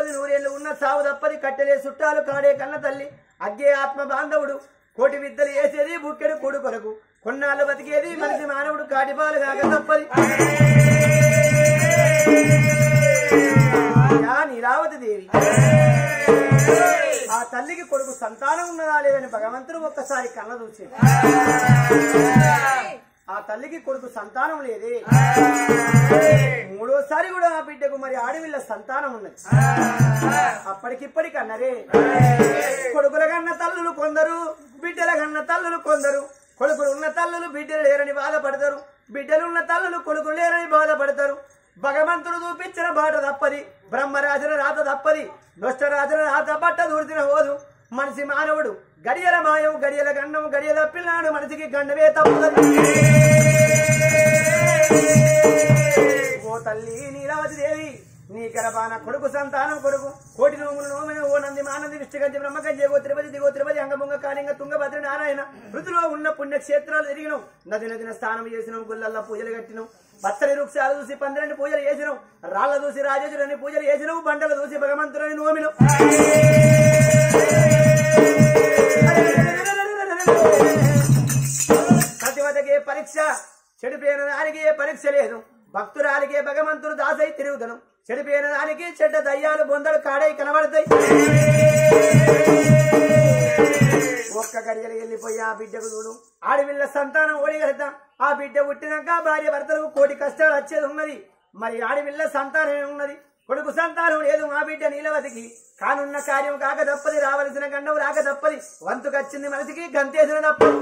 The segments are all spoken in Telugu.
తప్పది నూరేళ్ళు ఉన్న సావు తప్పది కట్టెలే చుట్టాలు కాడే కన్న తల్లి అగ్గే ఆత్మ బాంధవుడు కోటి విద్యలు వేసేది బుక్కెడు కొడు కొరకు కొన్నాళ్ళు బతికేది మనిషి మానవుడు కాటిపాలు కాక తప్పది యా నీరావతి దేవి ఆ తల్లికి కొడుకు సంతానం ఉన్నదా లేదని భగవంతుడు ఒక్కసారి కళ్ళ చూసి ఆ తల్లికి కొడుకు సంతానం లేదే మూడోసారి కూడా ఆ బిడ్డకు మరి ఆడవిల్ల సంతానం ఉన్నది అప్పటికిప్పటికి అన్నరే కొడుకుల కన్న తల్లులు కొందరు బిడ్డల కన్న తల్లులు కొందరు కొడుకులు ఉన్న తల్లులు బిడ్డలు లేరని బాధపడతారు బిడ్డలు ఉన్న తల్లులు కొడుకులు లేరని బాధపడతారు భగవంతుడు చూపించిన బాట తప్పది బ్రహ్మరాజుల రాత తప్పది నష్టరాజుల రాత బట్ట దూర్చిన హోదు మనిషి మానవుడు గడియల మాయం గడియల గండం గడియల పిల్లాడు మనిషికి గండవే తప్పదు ఓ తల్లి నీరావతి దేవి నీ గర్భాన కొడుకు సంతానం కొడుకు కోటి నోములు నోమైన ఓ నంది మానంది విష్ణుగంజి బ్రహ్మగంజి ఏగో తిరుపతి దిగో తిరుపతి అంగముంగ కాళింగ తుంగభద్ర నారాయణ వృద్ధిలో ఉన్న పుణ్యక్షేత్రాలు తిరిగినాం నది నదిన స్నానం చేసినాం గుళ్ళల్లో పూజలు కట్టినాం పచ్చని వృక్షాలు చూసి పందిరని పూజలు చేసినాం రాళ్ళ చూసి రాజేశ్వరుని పూజలు చేసినాం బండలు చూసి భగవంతుని నోమినాం సత్యవతకే పరీక్ష చెడిపోయిన దానికి ఏ పరీక్ష లేదు భక్తురాలికే భగవంతుడు దాసై తిరుగుదను చెడిపోయిన దానికి చెడ్డ దయ్యాలు బొందలు కాడై కనబడతాయి ఒక్క గడియలు వెళ్ళిపోయి ఆ బిడ్డకు చూడు ఆడపిల్ల సంతానం ఓడిగలుగుతాం ఆ బిడ్డ పుట్టినాక భార్య భర్తలకు కోటి కష్టాలు వచ్చేది ఉన్నది మరి ఆడపిల్ల సంతానం ఉన్నది కొడుకు సంతానం లేదు మా బిడ్డ నీలవతికి కానున్న కార్యం కాక తప్పది రావలసిన గండం రాక తప్పది వంతుకొచ్చింది మనసికి గంతేసిన తప్పదు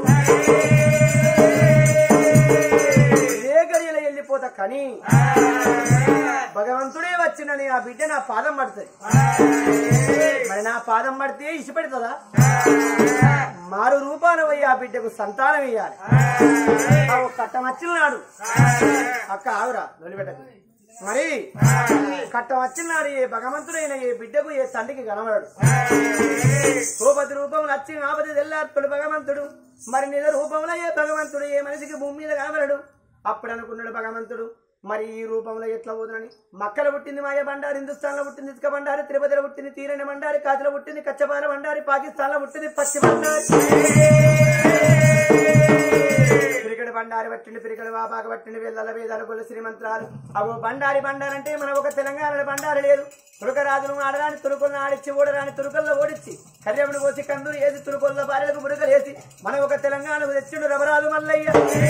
ఏ గడియలు వెళ్ళిపోతా కానీ భగవంతుడే వచ్చినని ఆ బిడ్డ నా పాదం పడుతుంది మరి నా పాదం పడితే ఇసి పెడుతుందా మారు రూపాన పోయి ఆ బిడ్డకు సంతానం ఇయ్యాలి ఆ ఒక్క కట్ట వచ్చినాడు అక్క ఆవురా వదిలిపెట్టకు మరి కట్ట వచ్చినాడు ఏ భగవంతుడైన ఏ బిడ్డకు ఏ తండ్రికి కనబడాడు సోపతి రూపంలో వచ్చి ఆపతి తెల్లార్పుడు భగవంతుడు మరి నిజ రూపంలో ఏ భగవంతుడు ఏ మనిషికి భూమి మీద కనబడడు అప్పుడు అనుకున్నాడు భగవంతుడు మరి ఈ రూపంలో ఎట్లా పోతుందని మక్కల పుట్టింది మాయ బండారి హిందుస్థాన్ లో పుట్టింది ఇసుక బండారి తిరుపతిలో పుట్టింది తీరని బండారి కాతిలో పుట్టింది కచ్చబాల బండారి పాకిస్తాన్ లో పుట్టింది పచ్చి బండారి పిరికడి బండారి పట్టింది పిరికడి వాపాక పట్టింది వేళ్ళ వేదాలు గొల్ల శ్రీమంత్రాలు అవో బండారి బండారి అంటే మన ఒక తెలంగాణ బండారి లేదు తురుకరాజును ఆడరాని తురుకులను ఆడిచ్చి ఓడరాని తురుకల్లో ఓడిచ్చి కర్యమును కోసి కందూరు వేసి తురుకొల్ల భార్యలకు బుడకలు వేసి మన ఒక తెలంగాణకు తెచ్చిండు రవరాజు మల్లయ్య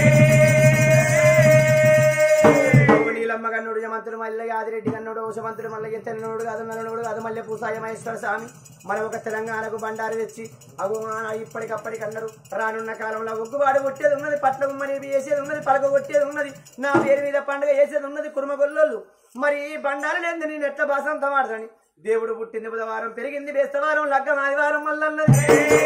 నీలమ్మ కన్నుడు జమంతుడు మల్లయ్య ఆదిరెడ్డి కన్నుడు ఓషమంతుడు మల్లయ్య తెల్లనోడు కాదు నల్లనోడు కాదు మల్లె పూసాయ మహేశ్వర స్వామి మన ఒక తెలంగాణకు బండారు తెచ్చి అగు ఇప్పటికప్పటికి అన్నారు రానున్న కాలంలో ఒగ్గుబాడు కొట్టేది ఉన్నది పట్ల ఉమ్మని వేసేది ఉన్నది పలక కొట్టేది ఉన్నది నా పేరు మీద పండుగ వేసేది ఉన్నది కుర్మగొల్లోళ్ళు మరి ఈ బండారు లేదు నేను ఎట్లా బాసంతం ఆడదని దేవుడు పుట్టింది బుధవారం పెరిగింది బేస్తవారం లగ్గం ఆదివారం మల్లన్నది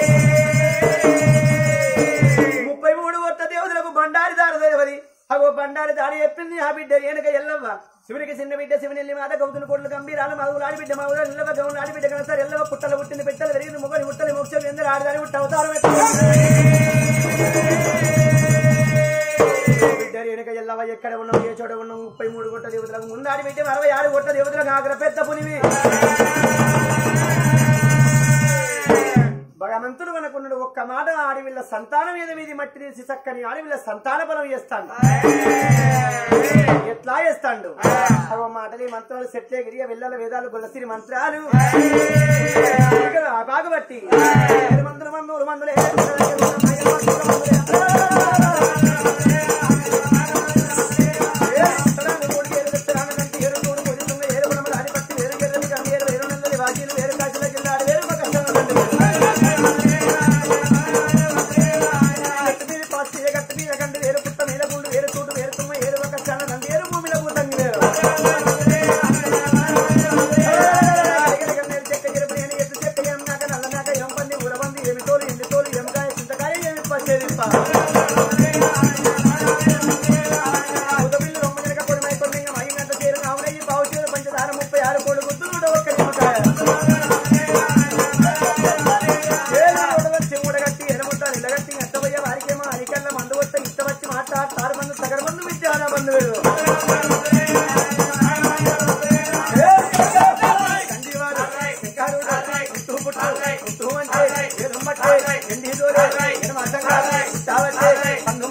ముప్పై మూడు కొత్త దేవతలకు బండారి దారి దేవది అగో బండారి దారి చెప్పింది ఆ బిడ్డ ఏనుక ఎల్లవ్వ శివునికి చిన్న బిడ్డ శివుని మాత గౌతులు కోట్లు గంభీరాలు మగులు ఆడిబిడ్డ మగులు ఎల్లవ గౌలు ఆడిబిడ్డ కనసారి ఎల్లవ పుట్టలు పుట్టింది బిడ్డలు పెరిగింది ముగ్గురు ముట్టలు మోక్షలు ఎందరు ఆడదాని పుట్ట అవతారం బిడ్డ ఏనుక ఎల్లవ ఎక్కడ ఉన్నాం ఏ చోట ఉన్నాం ముప్పై మూడు కొట్ట దేవతలకు ముందు ఆడిబిడ్డ అరవై ఆరు కొట్ట దేవతలకు ఆగ్ర పెద్ద పులివి భగవంతుడు మనకున్నాడు ఒక్క మాట ఆడవిళ్ళ సంతానం మీద మీది మట్టి తీసి చక్కని ఆడవిళ్ళ సంతాన బలం చేస్తాడు ఎట్లా చేస్తాడు అవ మాటలు ఈ మంత్రాలు సెట్లే గిరియ వెళ్ళాల వేదాలు గొల్లసిరి మంత్రాలు బాగుబట్టి మందులు మందులు మందులే చెక్క చెరుపు నేను ఎత్తు చెక్క ఏం నాక నల్ల నాక ఏం పంది ఊరబంది ఏమి తోలు ఎండి తోలు ఎంకాయ చింతకాయ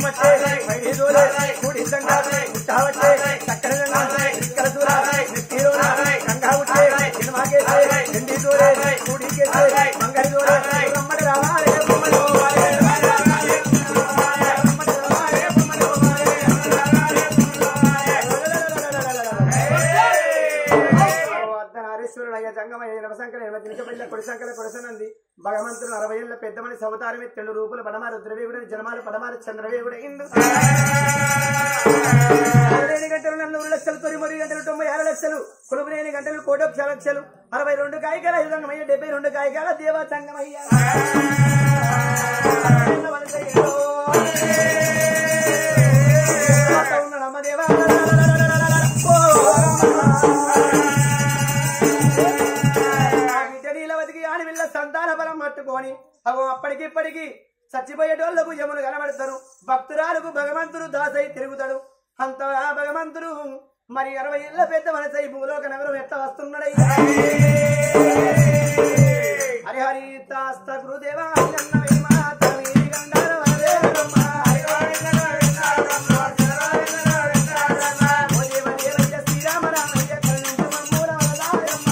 పట్టే మైడి దూరే కూడిందంగా ముట్టావట్టే చక్కర ఇక్కల దూర నెత్తిరోన గంగా ఉట్టే సినిమాకేసే ఎండి దూరే కూడికేసే మంగళి దూరే రమ్మడి రావాలే బొమ్మలు పోవాలే రమ్మడి రావాలే బొమ్మలు అర్ధనారీశ్వరుడయ్య జంగమయ్య నవసంకల ఎనభై నిమిషపల్లి కొడి సంకల కొడసనంది భగవంతుడు అరవై ఏళ్ళ పెద్దమని సవతారం తెండు రూపుల పడమారు రుద్రవేగుడు జనమాలు పడమారు చంద్రవేగుడు ఇందు అరవై గంటలు నలుగురు లక్షలు తొమ్మిది గంటలు తొంభై ఆరు లక్షలు కొలుపులేని గంటలు కోటొక్ష లక్షలు అరవై రెండు కాయకాల యుధంగమయ్య డెబ్బై రెండు కాయకాల దేవా సంగమయ్య ఉన్నాడమ్మ దేవా బిడ్డనీలవతికి ఆడవిల్ల సంతాన బలం పట్టుకొని అగో అప్పటికిప్పటికి చచ్చిపోయేటోళ్లకు యములు కనబడతారు భక్తురాలకు భగవంతుడు దాసై తిరుగుతాడు అంత ఆ భగవంతుడు మరి అరవై ఏళ్ళ పెద్ద మనసై భూలోక నగరం ఎట్లా వస్తున్నాడయ్యా హరి హరి తాస్త గురుదేవా అన్నమయ్య మాతవి గండార వరదేవమ్మ. ఓ దేవ దేవయ్య శ్రీరామ రామయ్య కరుణించు మమ్ముల వరదాయమ్మ.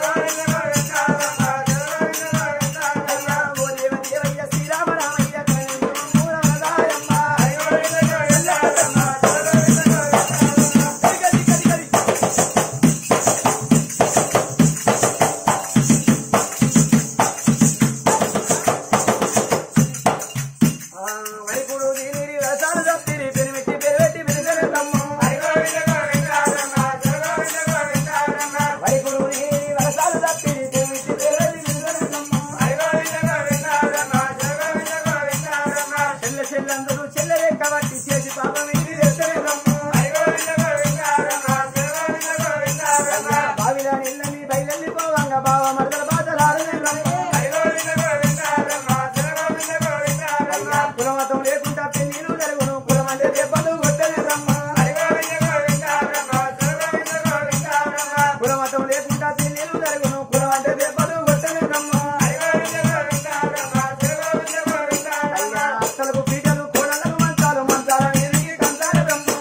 అయ్యా ఓ దేవ దేవయ్య శ్రీరామ రామయ్య కరుణించు మమ్ముల వరదాయమ్మ. కది కది కది కది. ఆ, వైపుడు దీనిని రసాలు తప్పిరి పెరిమిట్టి పెరివెట్టి పెరిగెడతమ్మ. వైపుడు దీనిని రసాలు తప్పిరి పెరిమిట్టి పెరివెట్టి పెరిగెడతమ్మ. చెల్ల చెల్లందరూ చెల్లరే కాబట్టి చేసి పాపం ఇది తెచ్చలేదమ్మ. బావిలో నీళ్ళని బయలెళ్ళిపోవంగ బావ మరదల బాధలాడలేదమ్మ. అయ్యా కులమతం లేకుండా పెళ్లిలు జరుగును కులమంటే దెబ్బలు కొట్టలేదమ్మా కులమతం లేకుండా పెళ్లిలు జరుగును కులమంటే దెబ్బలు కొట్టలేదమ్మా అయ్యా అత్తలకు పీటలు కోడలకు మంచాలు మంచాల మీదకి కంచాలదమ్మా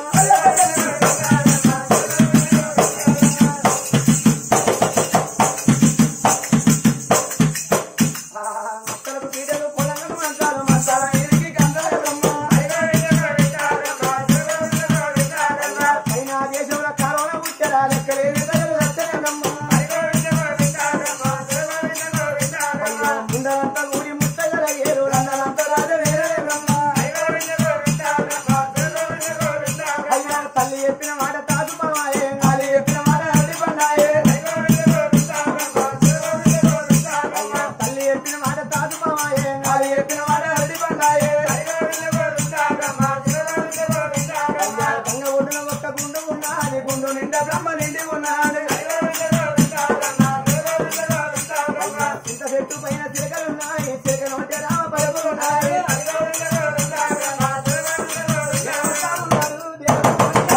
అత్తలకు పీటలు కోడలకు మంచాలు మంచాల మీదకి కంచాలదమ్మా అయినా దేశంలో కరోనా పుట్టరా లెక్కలేని ప్రజలు లెక్కలేనమ్మా ముందరంతా ఊరి ముత్తగల ఏరు రంగలంతా రాజ వేరేనమ్మా అయ్యా తల్లి చెప్పిన మాట తాదు పవాయే గాలి చెప్పిన మాట అడ్డి పన్నాయే అయ్యా తల్లి చెప్పిన మాట తాదు పవాయే గాలి చెప్పిన మాట అడ్డి పన్నాయే అయ్యా గంగ ఒడ్డున ఒక్క గుండు ఉన్నది గుండు నిండా బ్రహ్మ నిండి ఉన్నది అయ్యా చింత చెట్టు పైన చిలకలున్నాయి చిలక నోటి రామ పలుకులున్నాయి దేవతా ఉన్నారు, దేవతా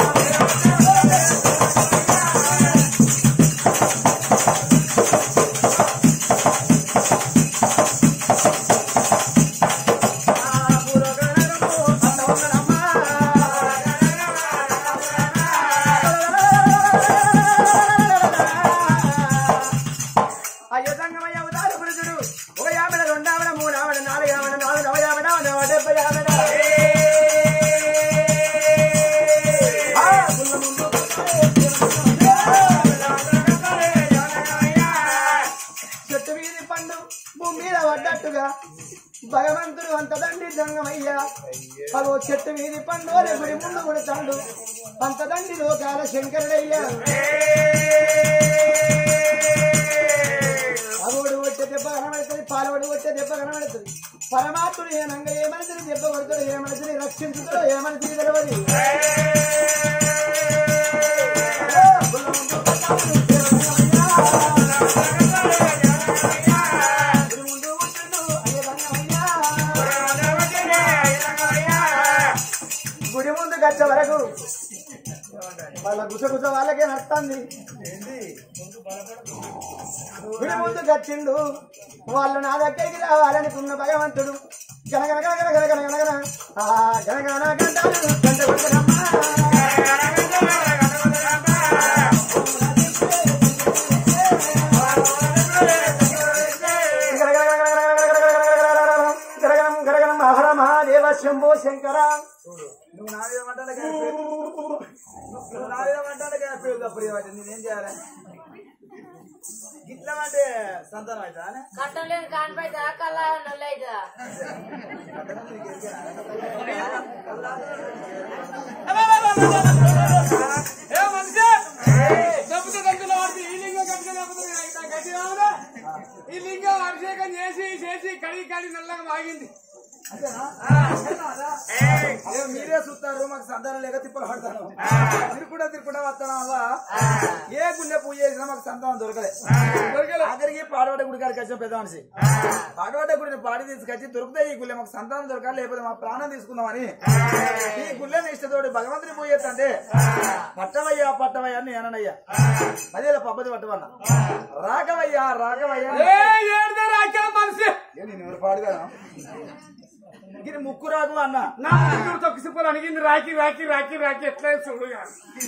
అయ్యతంగమయ్య ఉదారు పురుషుడు ఒక యాభై రెండావడ మూడావడ నాలుగు యావడ నాలుగు నవ యావడ నవ డెబ్బై యావడ ఆ, గుల్ల ముందు చెట్టు మీది పండు భూమి మీద పడ్డట్టుగా భగవంతుడు అంత దండి జంగమయ్యా అగో చెట్టు మీది పండు అనే గుడి ముందు కొడతాడు అంత దండి లోకాల శంకరుడయ్యా అగోడు వచ్చే దెబ్బ కనబడుతుంది పాలవడు వచ్చే దెబ్బ కనబడుతుంది పరమాత్ముడు ఏ నంగ ఏ మనిషిని దెబ్బ కొడతాడు ఏ మనిషిని రక్షించుతాడో ఏ మనిషిని తెలియదు గుల్ల ముందు కొట్టాడు, గుడి ముందు కొట్టాడు, అయ్య రంగమయ్యా. గుడి ముందు గచ్చ వరకు వాళ్ళ గుసగుస వాళ్ళకే నడుస్తుంది గుడి ముందు గచ్చిండు వాళ్ళు నా దగ్గరికి రావాలనుకున్న భగవంతుడు గనగన గనగన గనగన గనగన ఆ గనగన గంటలు గంట కొట్టనమ్మ గరగనం గరగనం హర మహాదేవ శంభో శంకర నువ్వు నా మీద మంటాడు కదా నువ్వు నా మీద మంటాడు కదా పేరు తప్పుడు ఇవ్వండి నేనేం చేయాలి గిట్లా అంటే సంతానం అవుతా కట్టం లేని కానిపై కల్లా నల్లైదా ఏ మనిషి చెప్పుతే గంతులో వాడితే ఈ లింగం కట్టుకుని లేకపోతే నాకు గట్టి రావునా? ఈ లింగం అభిషేకం చేసి చేసి కడిగి కడిగి నల్లగా వాగింది అయ్యో మీరే చూస్తారు మాకు సంతానం లేక తిప్పలు పడతాను తిరుకుంటా తిరుకుంటా వస్తాను అవ్వ ఏ గుండె పూజ చేసినా మాకు సంతానం దొరకలే దొరకలే ఆఖరికి పాడవాడ గుడి గారికి వచ్చిన పెద్ద మనిషి పాడవాడ గుడిని పాడి తీసుకొచ్చి దొరికితే ఈ గుళ్ళె మాకు సంతానం దొరకాలి లేకపోతే మా ప్రాణం తీసుకుందామని ఈ గుళ్ళని ఇష్టతోటి భగవంతుని పూజ చేస్తంటే పట్టవయ్యా పట్టవయ్యా అని నేనయ్యా అదే పబ్బది పట్టవన్నా రాఘవయ్యా రాఘవయ్యా ఏ ఏడుదా రాకే మనిషి ఏ నేను ఎవరు పాడుగా ఇది ముక్కు రాకు అన్న నా ముగ్గురు తొక్కిసిపోలు అడిగింది రాకి రాకి రాకి రాకి ఎట్లా చూడుగా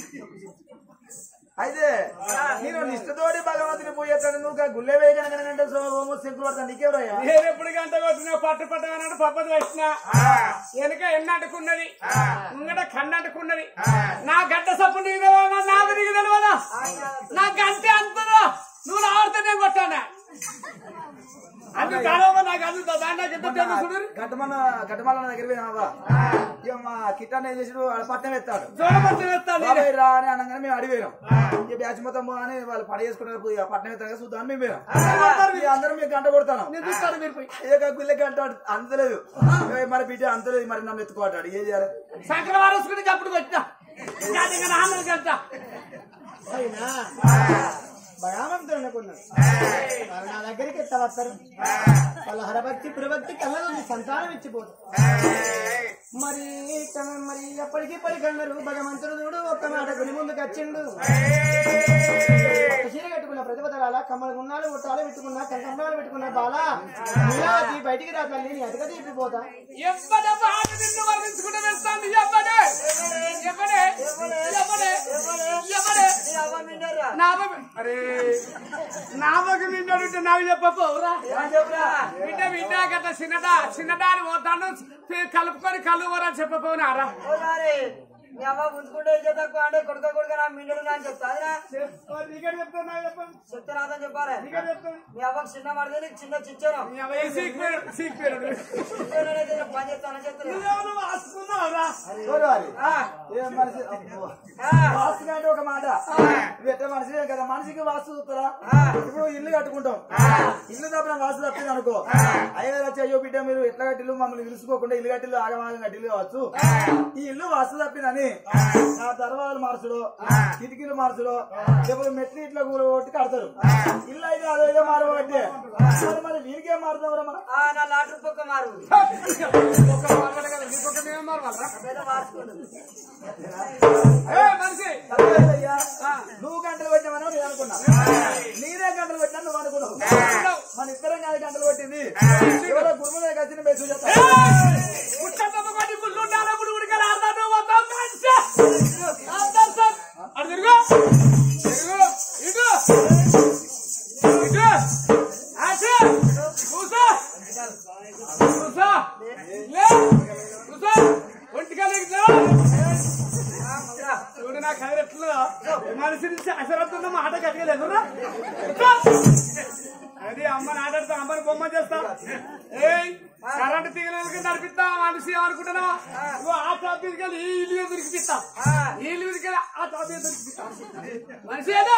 అయితే నేను నిష్ఠతోటి భగవంతుని పూజేస్తాను నువ్వు గా గుళ్ళే వేయగలగనంటే సోమో శంకులు పడతాను నీకెవరయ్యా నేను ఎప్పుడు గంట కొట్టినా పట్టు పట్టు అన్నాడు పప్పది వచ్చిన వెనక ఎన్న అంటుకున్నది ముంగట కన్ను అంటుకున్నది నా గడ్డ సప్పు నీకు తెలియదా నాకు నీకు తెలియదా నా గంటే అంతదా నువ్వు ఆడితే నేను కొట్టానా అందుకు కాలమా నాకు అందుతా దాన్ని నాకు ఎంత తెలుసు చూడు గట్టమన్న గట్టమల్ల దగ్గర పోయినావా ఇక మా కిట్టాన్ని ఏం చేసాడు వాడు పట్టం ఎత్తాడు చూడమని వేస్తాను బాబాయ్ రా అని అనగానే మేము అడిగిపోయినాం ఇక బ్యాచ్ మొత్తం పో అని వాళ్ళు పని చేసుకున్నారు ఇక పట్టం ఎత్తారు కదా చూద్దాం మేము పోయినాం ఇక అందరం మీకు గంట కొడతాను నేను చూస్తాను మీరు పోయి ఏ గుళ్ళే గంట అంతలేదు ఏ మరి బిడ్డ అంతలేదు మరి నన్ను ఎత్తుకోటాడు ఏం చేయాలి శంకరవారం గురించి అప్పుడు వచ్చిన ఇంకా నాన్న గంట అయినా భగవంతుడు అనుకున్నాడు వారు నా దగ్గరికి ఎట్లా వస్తారు వాళ్ళ హరభక్తి ప్రభక్తి కళ్ళలో సంతానం ఇచ్చిపోతారు మరి కన- మరి ఎప్పటికీ పడి కన్నారు భగవంతుడు చూడు ఒక్క మాట గుడి ముందుకు వచ్చిండు పట్టు చీర కట్టుకున్న ప్రతిపదరాల కమ్మల గున్నాలు ఉట్టాలు పెట్టుకున్నా కంకమ్మాలు పెట్టుకున్న బాల నీలావతి బయటికి రా తల్లి నీ అటుక తీపిపోతా ఎవ్వడే బాగా నిన్ను వర్ణించుకుంటూ వెళ్తాంది ఎవ్వడే ఎవ్వడే ఎవ్వడే ఎవ్వడే నా అవ్వ- అరే నా అవ్వకు నిండు నాకు చెప్పపోరా బిడ్డ బిడ్డ గట్ల చిన్నదా చిన్నదా అని పోతాను కలుపుకొని కళ్ళు వరా చెప్పపోనారా మీ అమ్మ ముందుకుంటే ఏం చేద్దాం అంటే కొడుక కొడుక నా మిండడు నా అని చెప్తాదిరా నీకే చెప్తున్నా చెప్పండి చెప్తాను చెప్పాలి నీకే చెప్తాను మీ అవ్వకు చిన్న పడితే నీకు చిన్న చిచ్చాను నీ అవ్వ ఏ సీక్పేరు సీక్పేరు పని చేస్తాను చెప్తాను నువ్వేమన్నా వాసుకున్నావురా ఎవరు వారి? ఏ మనిషి అబ్బో. వాస్తు అంటే ఒక మాట నువ్వు ఎట్లా మనిషి కదా మనిషికి వాస్తు చూస్తారా ఇప్పుడు ఇల్లు కట్టుకుంటాం ఇల్లు తప్పిన వాస్తు తప్పింది అనుకో అయ్యగారు వచ్చి అయ్యో బిడ్డ మీరు ఎట్లా కట్టిల్లు మమ్మల్ని పిలుచుకోకుండా ఇల్లు కట్టిల్లు ఆగమాగం కట్టిల్లు కావచ్చు ఈ ఇల్లు వాస్తు తప్పిందని ఆ దర్వాజలు మార్చుడు కిటికీలు మార్చుడు లేకపోతే మెట్లు ఇట్లా కూర కొట్టి కడతారు ఇల్లు అయితే అదో ఏదో మారబట్టే మరి మరి వీరికేం మారుతాం మనం నా లాటరీ పక్క మారు ఒక్క మాట కదా నీకొక మేము మారవాలా పెద్ద మార్చుకోండి ఏ మనిషి తప్పలేదయ్యా. నువ్వు గంటలు పెట్టామని నేను అనుకున్నా నీరే గంటలు పెట్టా నువ్వు అనుకున్నావు మన ఇద్దరం కాదు గంటలు పెట్టింది ఎవరో గురువు దగ్గర వచ్చిన మెసేజ్ ముట్టమ్మ కొట్టి గుళ్ళు ఉండాలప్పుడు ఉడికలు ఆడతాను మొత్తం మనిషి ఆడతాను సార్ అటు తిరుగు తిరుగు ఇటు ఇటు అటు కూసో కూసో లే కూసో ఒంటికాలకి చూడు నా కదిరెట్లు మనిషిని అసరత్తున్న మాట కట్టగలేదురా అది అమ్మ నాటాడుతా అమ్మని బొమ్మ చేస్తా ఏయ్ కరెంట్ తీగలకి నడిపిస్తా మనిషి అనుకుంటున్నా నువ్వు ఆ టాప్ తీసుకెళ్ళి ఈ ఇల్లు దొరికిపిస్తా ఈ ఇల్లు తీసుకెళ్ళి ఆ టాప్ దొరికిపిస్తా మనిషి ఏదో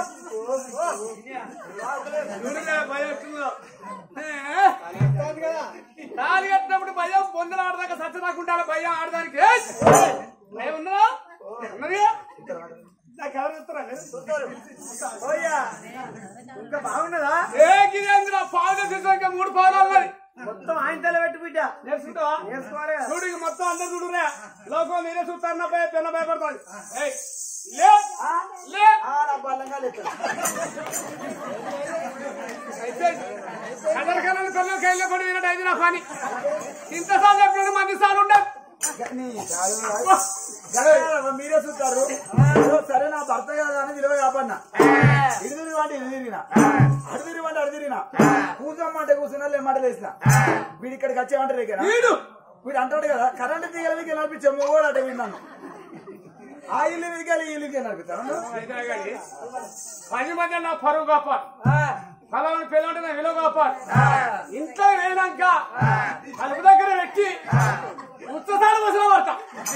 చూడుగా భయం ఎట్టుందో ఏ? తాళి కట్టినప్పుడు భయం పొందలు ఆడదాకా సచ్చదాకుంటా భయం ఆడదానికి ఏయ్! భయం ఉన్నదా ఉన్నదిగా నాకు ఎవరు చెప్తారా ఓయ్యా ఇంకా బాగున్నదా ఏ గిరేంద్ర పాలు ఇంకా మూడు పాలు అన్నది మొత్తం ఆయన తల పెట్టి బిడ్డ నేర్చుకుంటావా నేర్చుకోవాలి కదా. చూడు ఇక మొత్తం అందరు చూడురా లోకం మీరే చూస్తారు నా భయ పెన్న భయపడతాడు ఏయ్, లే లే ఆ, నా బల్లంగా లేదు అయితే కదల కళ్ళ కళ్ళు కైలో కూడా వినట్టు అయితే నా పని ఇంతసార్లు చెప్పిన మంది సార్లు ఉండదు నీ కాదు రా. గదే కదా, మీరే చూస్తారు ఓ, సరే నా భర్త కదా అని విలువ కాపన్నా ఇటు తిరిగి అంటే ఇటు తిరిగిన అటు తిరిగి అంటే అటు తిరిగిన కూర్చోమ్మంటే కూర్చున్నా లేమంటే లేచిన వీడి ఇక్కడికి వచ్చేమంటే రేకేనా వీడు వీడు అంటాడు కదా కరెంట్ తీగల మీకు నడిపించే మూడు అంటే విన్నాను ఆ ఇల్లు మీదకి ఈ ఇల్లుకి నడిపిస్తాను అయితే కానీ పది మంది నా పరువు కాపాడు పలానా పిల్లలు నా విలువ కాపాడు ఇంట్లో వేయనాక అలుపు దగ్గర పెట్టి ఉత్తసారి బస్సులో పడతా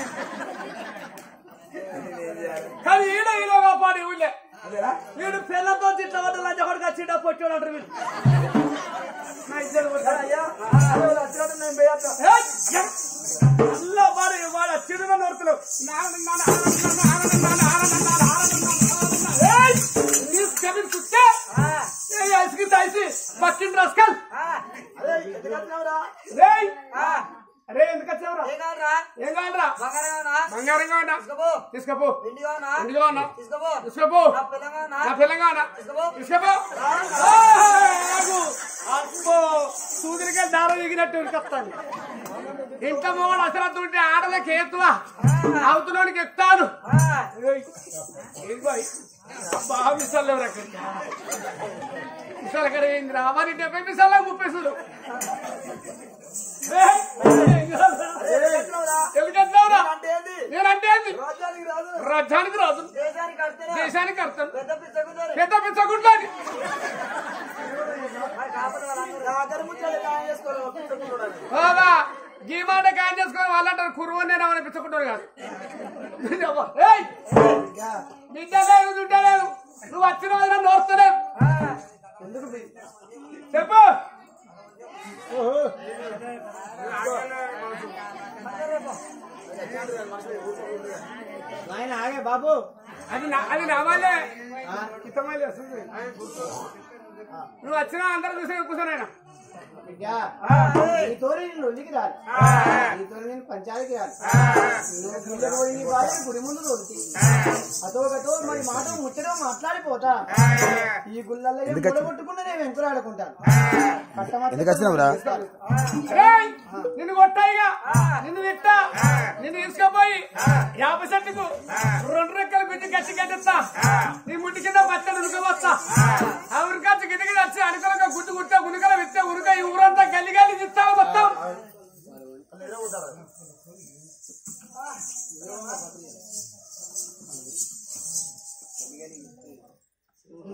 కానీ ఈడ విలువ కాపాడు ఊళ్ళే అదేనా వీడు పిల్లతో తిట్ల పడ్డ లంచ కొడుకు చిన్న పొట్టాడు అంటారు వీళ్ళు నా ఇద్దరు సరే అయ్యా అదే వాళ్ళు వచ్చినట్టు నేను పోయేస్తా. అల్లా వాడు వాడు చిన్న నోరుతులు పక్కింటి రస్కల్ అదే ఎందుకు వచ్చినావురా? రేయ్ అరే ఎందుకు వచ్చావురా ఏం కావాలరా ఏం కావాలరా బంగారం కావాలా బంగారం కావాలా తీసుకోపో తీసుకపో వెండి కావాలా ఇంటికి కావాలా తీసుకోపో తీసుకపో నా పిల్లం కావాలా నా తెలంగాణ తీసుకోపో తీసుకపో అబ్బో సూదిరిగా దారం ఎగినట్టు ఉరికొస్తాను ఇంత మొగడు అసలు ఉంటే ఆడలకి ఏతువా అవతలోనికి ఎక్కుతాను బాగా మిసాలు ఎవరు అక్కడ మిసాలు ఎక్కడ ఏందిరా మరి డెబ్బై మిసాల ముప్పై సులు ఎందుకంటున్నావురా అంటే ఏంది నేనంటే ఏంది రాజ్యానికి రాదు రాజ్యానికి రాదు దేశానికి కడితేనే దేశానికి అర్థం పెద్ద పిచ్చకుంటారు పెద్ద పిచ్చగుంటుంది మరి కాపాడు వాళ్ళందరూ నా అద్దరు ముచ్చాడు ఖాయం చేసుకోవాలి ఒప్పించుకుంటున్నాడు. బాబా ఈ మాట కాయం చేసుకుని వాళ్ళంటారు కురువు నేను అనిపించుకుంటారు కాదు ఏయ్! బిడ్డ లేదు దుడ్డ లేదు నువ్వు వచ్చిన వదిన నోస్తలేవు ఎందుకు మీ- చెప్పు నాయన ఆగే బాబు అది నా అది నా వాళ్ళే ఇతమాలే వస్తుంది నువ్వు వచ్చినా అందరూ చూసే కూర్చోనైనా బిడ్డ నీతో నేను లొల్లికి రాదు నీతో నేను పంచాయతీకి రాదు నువ్వు గుళ్ళకి పోయి నీ భార్య గుడి ముందు తోలుతి అతో గతో మరి మాట ముచ్చటో మాట్లాడిపోతా ఈ గుళ్ళల్లో ఏం కొట్టుకున్నా నేను వెంకులాడుకుంటాను ఎందుకు వచ్చినావురా? రేయ్! నిన్ను కొట్టాయిగా నిన్ను తిట్టా నిన్ను తీసుకుపోయి యాభై సెంటుకు రెండు రెక్కలు గుంజి గట్టి కట్టిస్తా నీ ముట్టి కింద పచ్చడి ఉడకబోస్తా